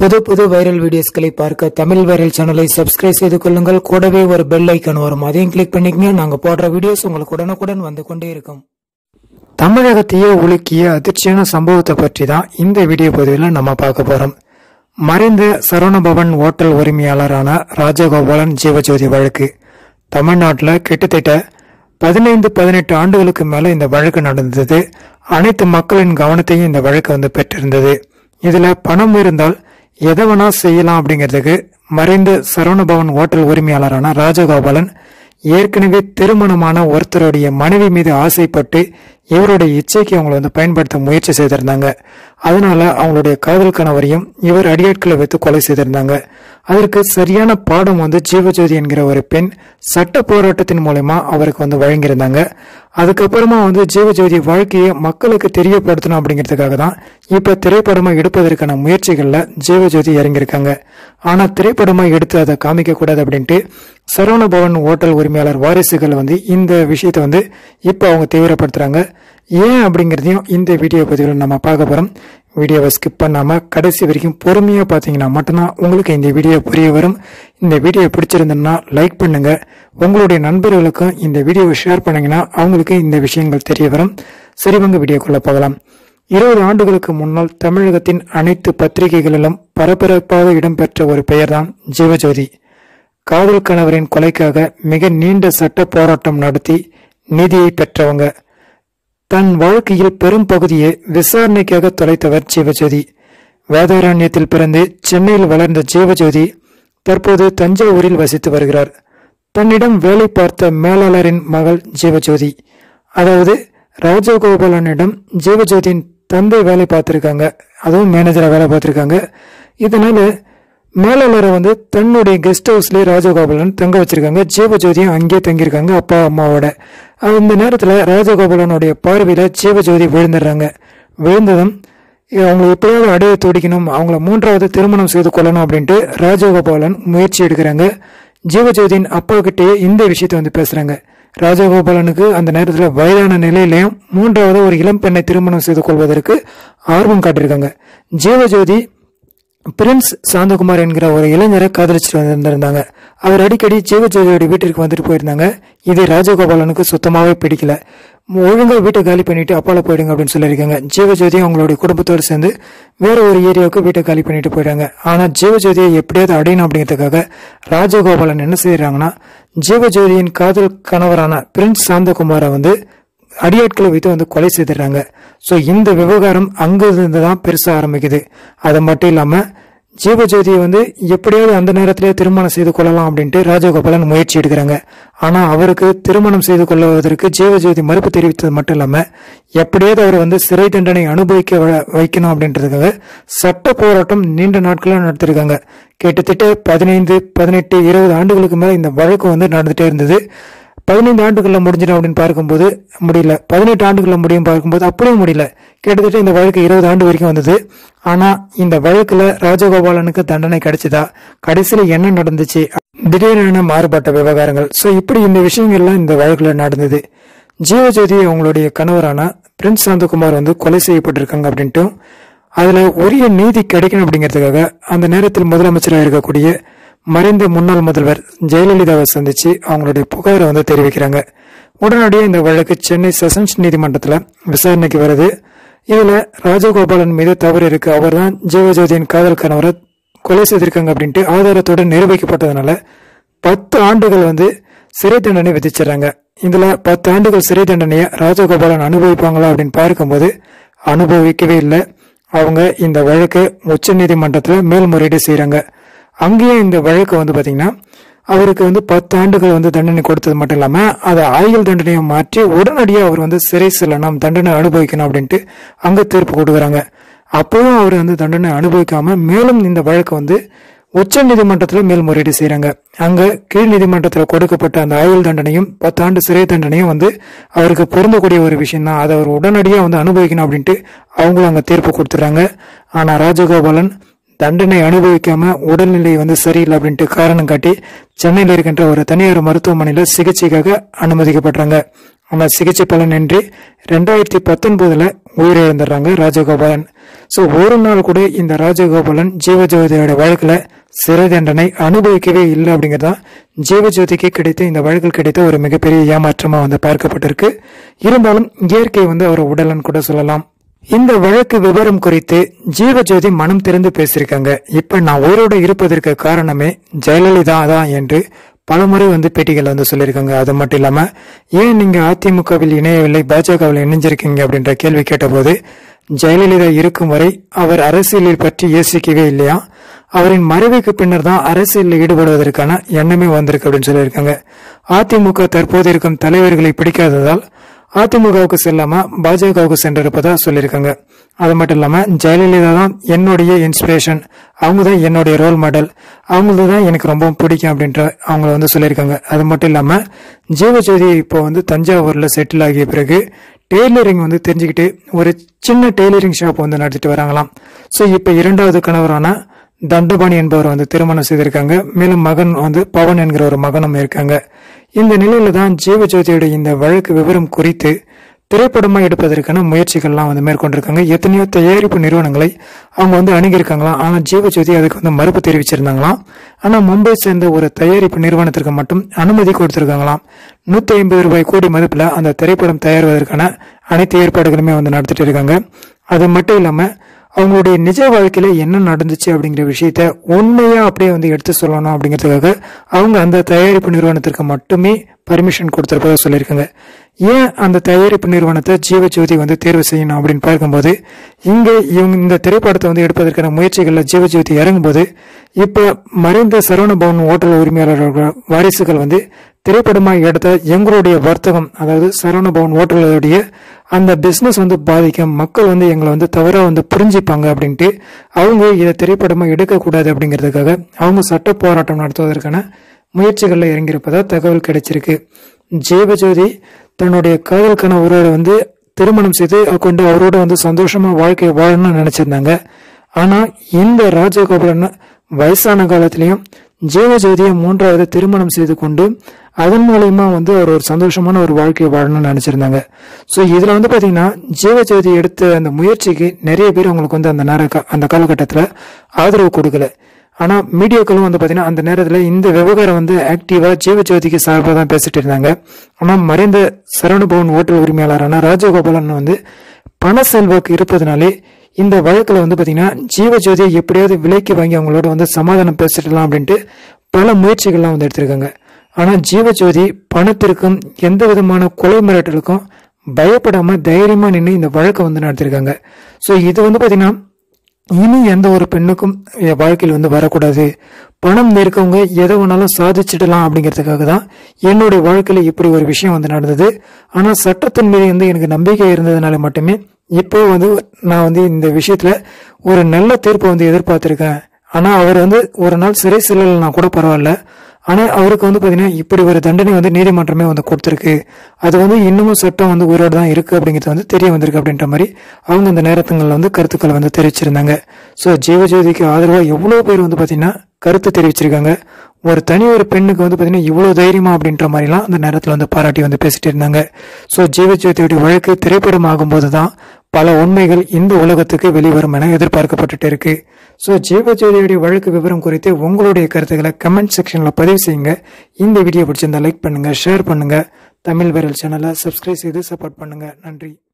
புது புது வைரல் வீடியோஸ்களை பார்க்க தமிழ் வைரல் சேனலை சப்ஸ்கிரைப் செய்து கொள்ளுங்கள் கூடவே ஒரு பெல் ஐக்கான் வரும் அதையும் கிளிக் பண்ணிக்கங்க நாங்க போடுற வீடியோஸ் உங்களுக்கு உடனுக்குடன் வந்து கொண்டே இருக்கும் தமிழகத்தையே உலுக்கிய அதிர்ச்சியான சம்பவத்தை பற்றி தான் இந்த வீடியோ பதிவில் நம்ம பார்க்க போறோம் மறைந்த சரவணபவன் ஓட்டல் உரிமையாளரான ராஜகோபாலன் ஜீவஜோதி வழக்கு தமிழ்நாட்டில் கிட்டத்தட்ட பதினைந்து பதினெட்டு ஆண்டுகளுக்கு மேல இந்த வழக்கு நடந்தது அனைத்து மக்களின் கவனத்தையும் இந்த வழக்கு வந்து பெற்றிருந்தது இதுல பணம் இருந்தால் எதை வேணா செய்யலாம் அப்படிங்கிறதுக்கு மறைந்த சரவணபவன் ஓட்டல் உரிமையாளரான ராஜகோபாலன் ஏற்கனவே திருமணமான ஒருத்தருடைய மனைவி மீது ஆசைப்பட்டு இவருடைய இச்சைக்கு அவங்களை வந்து பயன்படுத்த முயற்சி செய்திருந்தாங்க அதனால அவங்களுடைய காதல் கணவரையும் இவர் அடியாட்களை வைத்து கொலை செய்திருந்தாங்க அதற்கு சரியான பாடம் வந்து ஜீவஜோதி என்கிற ஒரு பெண் சட்ட போராட்டத்தின் மூலயமா அவருக்கு வந்து வழங்கியிருந்தாங்க அதுக்கப்புறமா வந்து ஜீவஜோதி வாழ்க்கையை மக்களுக்கு தெரியப்படுத்தணும் அப்படிங்கிறதுக்காக தான் இப்ப திரைப்படமா எடுப்பதற்கான முயற்சிகள்ல ஜீவஜோதி இறங்கியிருக்காங்க ஆனா திரைப்படமா எடுத்து அதை காமிக்க கூடாது அப்படின்ட்டு சரவணபவன் ஓட்டல் உரிமையாளர் வாரிசுகள் வந்து இந்த விஷயத்தை வந்து இப்ப அவங்க தீவிரப்படுத்துறாங்க ஏன் அப்படிங்கிறதையும் இந்த வீடியோ பதிவில் நம்ம பார்க்க போறோம் வீடியோவை ஸ்கிப் பண்ணாம கடைசி வரைக்கும் பொறுமையா பார்த்தீங்கன்னா மட்டும்தான் உங்களுக்கு இந்த வீடியோ புரிய வரும் இந்த வீடியோ பிடிச்சிருந்ததுன்னா லைக் பண்ணுங்க உங்களுடைய நண்பர்களுக்கும் இந்த வீடியோவை ஷேர் பண்ணீங்கன்னா அவங்களுக்கு இந்த விஷயங்கள் தெரிய வரும் சரி வாங்க வீடியோக்குள்ள போகலாம் இருபது ஆண்டுகளுக்கு முன்னால் தமிழகத்தின் அனைத்து பத்திரிகைகளிலும் பரபரப்பாக இடம்பெற்ற ஒரு பெயர்தான் ஜீவஜோதி காதல் கணவரின் கொலைக்காக மிக நீண்ட சட்ட போராட்டம் நடத்தி நீதியை பெற்றவங்க தன் வாழ்க்கையில் பெரும் பகுதியை விசாரணைக்காக தொலைத்தவர் ஜீவஜோதி வேதாரண்யத்தில் பிறந்து சென்னையில் வளர்ந்த ஜீவஜோதி தற்போது தஞ்சாவூரில் வசித்து வருகிறார் தன்னிடம் வேலை பார்த்த மேலாளரின் மகள் ஜீவஜோதி அதாவது ராஜகோபாலனிடம் ஜீவஜோதியின் தந்தை வேலை பார்த்திருக்காங்க அதுவும் மேனேஜரா வேலை பார்த்திருக்காங்க இதனால மேலாளரை வந்து தன்னுடைய கெஸ்ட் ஹவுஸ்லயே ராஜகோபாலன் தங்க வச்சிருக்காங்க ஜீவஜோதியும் அங்கேயே தங்கியிருக்காங்க அப்பா அம்மாவோட அந்த நேரத்துல ராஜகோபாலனுடைய பார்வையில ஜீவஜோதி விழுந்துடுறாங்க விழுந்ததும் அவங்களை எப்படியாவது அடைய துடிக்கணும் அவங்கள மூன்றாவது திருமணம் செய்து கொள்ளணும் அப்படின்ட்டு ராஜகோபாலன் முயற்சி எடுக்கிறாங்க ஜீவஜோதியின் அப்பா கிட்டேயே இந்த விஷயத்தை வந்து பேசுறாங்க ராஜகோபாலனுக்கு அந்த நேரத்தில் வயதான நிலையிலையும் மூன்றாவது ஒரு இளம் பெண்ணை திருமணம் செய்து கொள்வதற்கு ஆர்வம் காட்டியிருக்காங்க ஜீவஜோதி பிரின்ஸ் சாந்தகுமார் என்கிற ஒரு இளைஞரை காதலிச்சுட்டு வந்திருந்தாங்க அவர் அடிக்கடி ஜீவஜோதியோட வீட்டிற்கு வந்துட்டு போயிருந்தாங்க இது ராஜகோபாலனுக்கு சுத்தமாவே பிடிக்கல ஒழுங்கா வீட்டை காலி பண்ணிட்டு அப்பால போயிடுங்க அப்படின்னு சொல்லியிருக்காங்க ஜீவஜோதி அவங்களுடைய குடும்பத்தோடு சேர்ந்து வேற ஒரு ஏரியாவுக்கு வீட்டை காலி பண்ணிட்டு போயிட்டாங்க ஆனா ஜீவஜோதியை எப்படியாவது அடையணும் அப்படிங்கிறதுக்காக ராஜகோபாலன் என்ன செய்யறாங்கன்னா ஜீவஜோதியின் காதல் கணவரான பிரின்ஸ் சாந்தகுமாரை வந்து அடியாட்களை வைத்து வந்து கொலை செய்திடுறாங்க ஸோ இந்த விவகாரம் அங்கிருந்து தான் பெருசா ஆரம்பிக்குது அது மட்டும் இல்லாம ஜீவஜோதியை வந்து எப்படியாவது அந்த நேரத்திலே திருமணம் செய்து கொள்ளலாம் அப்படின்ட்டு ராஜகோபாலன் முயற்சி எடுக்கிறாங்க ஆனா அவருக்கு திருமணம் செய்து கொள்வதற்கு ஜீவஜோதி மறுப்பு தெரிவித்தது மட்டும் இல்லாம எப்படியாவது அவர் வந்து சிறை தண்டனை அனுபவிக்க வ- வைக்கணும் அப்படின்றதுக்காக சட்ட போராட்டம் நீண்ட நாட்களா நடத்திருக்காங்க கிட்டத்தட்ட பதினைந்து பதினெட்டு இருபது ஆண்டுகளுக்கு மேல இந்த வழக்கு வந்து நடந்துட்டே இருந்தது பதினைந்து ஆண்டுகளில் முடிஞ்சிடும் அப்படின்னு பார்க்கும்போது முடியல பதினெட்டு ஆண்டுகளில் முடியும் பார்க்கும்போது அப்படியும் முடியல கிட்டத்தட்ட இந்த வழக்கு இருபது ஆண்டு வரைக்கும் வந்தது ஆனா இந்த வழக்குல ராஜகோபாலனுக்கு தண்டனை கிடைச்சதா கடைசியில என்ன நடந்துச்சு திடீரென மாறுபட்ட விவகாரங்கள் சோ இப்படி இந்த விஷயங்கள்லாம் இந்த வழக்குல நடந்தது ஜீவஜோதி அவங்களுடைய கணவரான பிரின்ஸ் சாந்தகுமார் வந்து கொலை செய்யப்பட்டிருக்காங்க அப்படின்ட்டும் அதுல உரிய நீதி கிடைக்கணும் அப்படிங்கிறதுக்காக அந்த நேரத்தில் முதலமைச்சராக இருக்கக்கூடிய மறைந்த முன்னாள் முதல்வர் ஜெயலலிதாவை சந்திச்சு அவங்களுடைய புகாரை வந்து தெரிவிக்கிறாங்க உடனடியாக இந்த வழக்கு சென்னை செஷன்ஸ் நீதிமன்றத்தில் விசாரணைக்கு வருது இதுல ராஜகோபாலன் மீது தவறு இருக்கு அவர்தான் ஜீவஜோதியின் காதல் கணவரை கொலை செய்திருக்காங்க அப்படின்ட்டு ஆதாரத்தோட நிரூபிக்கப்பட்டதுனால பத்து ஆண்டுகள் வந்து சிறை தண்டனை விதிச்சிடறாங்க இதுல பத்து ஆண்டுகள் சிறை தண்டனையை ராஜகோபாலன் அனுபவிப்பாங்களா அப்படின்னு பார்க்கும்போது அனுபவிக்கவே இல்லை அவங்க இந்த வழக்கு உச்ச நீதிமன்றத்தில் மேல்முறையீடு செய்றாங்க அங்கேயும் இந்த வழக்கு வந்து பாத்தீங்கன்னா அவருக்கு வந்து பத்து ஆண்டுகள் வந்து தண்டனை கொடுத்தது மட்டும் இல்லாம அதை ஆயுள் தண்டனையை மாற்றி உடனடியாக அவர் வந்து சிறை செல்லணும் தண்டனை அனுபவிக்கணும் அப்படின்ட்டு அங்க தீர்ப்பு கொடுக்குறாங்க அப்பவும் அவர் வந்து தண்டனை அனுபவிக்காம மேலும் இந்த வழக்கு வந்து உச்ச நீதிமன்றத்தில் மேல்முறையீடு செய்றாங்க அங்க கீழ் நீதிமன்றத்தில் கொடுக்கப்பட்ட அந்த ஆயுள் தண்டனையும் பத்தாண்டு சிறை தண்டனையும் வந்து அவருக்கு பொருந்தக்கூடிய ஒரு விஷயம் தான் அதை அவர் உடனடியாக வந்து அனுபவிக்கணும் அப்படின்ட்டு அவங்களும் அங்க தீர்ப்பு கொடுத்துறாங்க ஆனா ராஜகோபாலன் தண்டனை அனுபவிக்காம உடல்நிலை வந்து சரியில்லை அப்படின்ட்டு காரணம் காட்டி சென்னையில் இருக்கின்ற ஒரு தனியார் மருத்துவமனையில சிகிச்சைக்காக அனுமதிக்கப்படுறாங்க ஆனா சிகிச்சை பலனின்றி ரெண்டாயிரத்தி பத்தொன்பதுல உயிரிழந்துடுறாங்க ராஜகோபாலன் ஸோ ஒரு நாள் கூட இந்த ராஜகோபாலன் ஜீவஜோதியோட வழக்கில் சிறை தண்டனை அனுபவிக்கவே இல்லை அப்படிங்கிறது தான் ஜீவஜோதிக்கு கிடைத்த இந்த வழக்கில் கிடைத்த ஒரு மிகப்பெரிய ஏமாற்றமாக வந்து பார்க்கப்பட்டிருக்கு இருந்தாலும் இயற்கை வந்து அவர் உடலன் கூட சொல்லலாம் இந்த வழக்கு விவரம் குறித்து ஜீவஜோதி மனம் திறந்து பேசியிருக்காங்க இப்ப நான் உயிரோடு இருப்பதற்கு காரணமே ஜெயலலிதா தான் என்று பலமுறை வந்து பேட்டிகள் வந்து சொல்லியிருக்காங்க அது மட்டும் இல்லாம ஏன் நீங்க அதிமுகவில் இணையவில்லை பாஜகவில் இணைஞ்சிருக்கீங்க அப்படின்ற கேள்வி கேட்டபோது ஜெயலலிதா இருக்கும் வரை அவர் அரசியலில் பற்றி யோசிக்கவே இல்லையா அவரின் மறைவுக்கு பின்னர் தான் அரசியலில் ஈடுபடுவதற்கான எண்ணமே வந்திருக்கு அப்படின்னு சொல்லியிருக்காங்க அதிமுக தற்போது இருக்கும் தலைவர்களை பிடிக்காததால் அதிமுகவுக்கு செல்லாம பாஜகவுக்கு சென்றிருப்பதா சொல்லியிருக்காங்க அது மட்டும் இல்லாம ஜெயலலிதா தான் என்னுடைய இன்ஸ்பிரேஷன் அவங்க தான் என்னுடைய ரோல் மாடல் அவங்களது தான் எனக்கு ரொம்ப பிடிக்கும் அப்படின்ற அவங்கள வந்து சொல்லியிருக்காங்க அது மட்டும் இல்லாம ஜீவஜோதி இப்போ வந்து தஞ்சாவூர்ல செட்டில் ஆகிய பிறகு டெய்லரிங் வந்து தெரிஞ்சுக்கிட்டு ஒரு சின்ன டெய்லரிங் ஷாப் வந்து நடத்திட்டு வராங்களாம் ஸோ இப்போ இரண்டாவது கணவரான தண்டபாணி என்பவர் வந்து திருமணம் செய்திருக்காங்க மேலும் மகன் வந்து பவன் என்கிற ஒரு மகனும் இருக்காங்க இந்த நிலையில தான் ஜீவஜோதியோட இந்த வழக்கு விவரம் குறித்து திரைப்படமா எடுப்பதற்கான முயற்சிகள்லாம் வந்து மேற்கொண்டிருக்காங்க எத்தனையோ தயாரிப்பு நிறுவனங்களை அவங்க வந்து அணுகியிருக்காங்களாம் ஆனா ஜீவஜோதி அதுக்கு வந்து மறுப்பு தெரிவிச்சிருந்தாங்களாம் ஆனா மும்பை சேர்ந்த ஒரு தயாரிப்பு நிறுவனத்திற்கு மட்டும் அனுமதி கொடுத்திருக்காங்களாம் நூத்தி ஐம்பது ரூபாய் கோடி மதிப்புல அந்த திரைப்படம் தயாரிவதற்கான அனைத்து ஏற்பாடுகளுமே வந்து நடத்திட்டு இருக்காங்க அது மட்டும் இல்லாம அவங்களுடைய நிஜ வாழ்க்கையில என்ன நடந்துச்சு அப்படிங்கிற விஷயத்த உண்மையா அப்படியே வந்து எடுத்து சொல்லணும் அப்படிங்கிறதுக்காக அவங்க அந்த தயாரிப்பு நிறுவனத்திற்கு மட்டுமே பர்மிஷன் கொடுத்திருப்பதா சொல்லியிருக்காங்க ஏன் அந்த தயாரிப்பு நிறுவனத்தை ஜீவஜோதி வந்து தேர்வு செய்யணும் அப்படின்னு பார்க்கும்போது இங்க இவங்க இந்த திரைப்படத்தை வந்து எடுப்பதற்கான முயற்சிகள்ல ஜீவஜோதி இறங்கும்போது இப்ப மறைந்த சரவணபவன் ஓட்டல் உரிமையாளர்கள் வாரிசுகள் வந்து திரைப்படமாக எடுத்த எங்களுடைய வர்த்தகம் அதாவது சரவணபவன் ஓட்டலுடைய அந்த பிசினஸ் வந்து பாதிக்கும் மக்கள் வந்து எங்களை வந்து தவறா வந்து புரிஞ்சுப்பாங்க அப்படின்ட்டு அவங்க இதை திரைப்படமா எடுக்கக்கூடாது அப்படிங்கிறதுக்காக அவங்க சட்ட போராட்டம் நடத்துவதற்கான முயற்சிகளில் இறங்கியிருப்பதா தகவல் கிடைச்சிருக்கு ஜீவஜோதி தன்னுடைய காதல் கணவரோட வந்து திருமணம் செய்து கொண்டு அவரோட வந்து சந்தோஷமா வாழ்க்கை வாழணும்னு நினைச்சிருந்தாங்க ஆனா இந்த ராஜகோபாலன் வயசான காலத்திலையும் ஜீவஜோதியை மூன்றாவது திருமணம் செய்து கொண்டு அதன் மூலயமா வந்து அவர் ஒரு சந்தோஷமான ஒரு வாழ்க்கையை வாழணும்னு நினைச்சிருந்தாங்க ஸோ இதுல வந்து பாத்தீங்கன்னா ஜீவஜோதி எடுத்த அந்த முயற்சிக்கு நிறைய பேர் அவங்களுக்கு வந்து அந்த நேர அந்த காலகட்டத்தில் ஆதரவு கொடுக்கல ஆனா மீடியாக்களும் வந்து பாத்தீங்கன்னா அந்த நேரத்துல இந்த விவகாரம் வந்து ஆக்டிவா ஜீவஜோதிக்கு சார்பாக தான் பேசிட்டு இருந்தாங்க ஆனா மறைந்த சரவணபவன் ஓட்டல் உரிமையாளரான ராஜகோபாலன் வந்து பண செல்வாக்கு இருப்பதனாலே இந்த வழக்குல வந்து பாத்தீங்கன்னா ஜீவஜோதியை எப்படியாவது விலைக்கு வாங்கி அவங்களோட வந்து சமாதானம் பேசிடலாம் அப்படின்ட்டு பல முயற்சிகள்லாம் வந்து எடுத்திருக்காங்க ஆனா ஜீவஜோதி பணத்திற்கும் எந்த விதமான கொலை மிரட்டலுக்கும் பயப்படாம தைரியமா நின்று இந்த வழக்கை வந்து நடத்திருக்காங்க ஸோ இது வந்து பாத்தீங்கன்னா இனி எந்த ஒரு பெண்ணுக்கும் என் வாழ்க்கையில் வந்து வரக்கூடாது பணம் இருக்கவங்க எதை வேணாலும் சாதிச்சிடலாம் அப்படிங்கிறதுக்காக தான் என்னுடைய வாழ்க்கையில இப்படி ஒரு விஷயம் வந்து நடந்தது ஆனா சட்டத்தின் மீது வந்து எனக்கு நம்பிக்கை இருந்ததுனால மட்டுமே இப்போ வந்து நான் வந்து இந்த விஷயத்துல ஒரு நல்ல தீர்ப்பை வந்து எதிர்பார்த்திருக்கேன் ஆனா அவர் வந்து ஒரு நாள் சிறை செல்லலைன்னா கூட பரவாயில்ல ஆனா அவருக்கு வந்து பாத்தீங்கன்னா இப்படி ஒரு தண்டனை வந்து நீதிமன்றமே வந்து கொடுத்திருக்கு அது வந்து இன்னமும் சட்டம் வந்து உயிரோடு தான் இருக்கு அப்படிங்கிறது வந்து தெரிய வந்திருக்கு அப்படின்ற மாதிரி அவங்க அந்த நேரத்துங்களில் வந்து கருத்துக்களை வந்து தெரிவிச்சிருந்தாங்க ஸோ ஜீவஜோதிக்கு ஆதரவா எவ்வளவு பேர் வந்து பாத்தீங்கன்னா கருத்து தெரிவிச்சிருக்காங்க ஒரு தனி ஒரு பெண்ணுக்கு வந்து பாத்தீங்கன்னா இவ்வளவு தைரியமா அப்படின்ற மாதிரிலாம் அந்த நேரத்தில் வந்து பாராட்டி வந்து பேசிட்டு இருந்தாங்க ஸோ ஜீவஜோதியுடைய வழக்கு திரைப்படம் ஆகும்போது தான் பல உண்மைகள் இந்த உலகத்துக்கு வெளிவரும் என எதிர்பார்க்கப்பட்டுட்டு இருக்கு ஸோ ஜீவஜோதியுடைய வழக்கு விவரம் குறித்து உங்களுடைய கருத்துக்களை கமெண்ட் செக்ஷன்ல பதிவு செய்யுங்க இந்த வீடியோ பிடிச்சிருந்தா லைக் பண்ணுங்க ஷேர் பண்ணுங்க தமிழ் வைரல் சேனலை சப்ஸ்கிரைப் செய்து சப்போர்ட் பண்ணுங்க நன்றி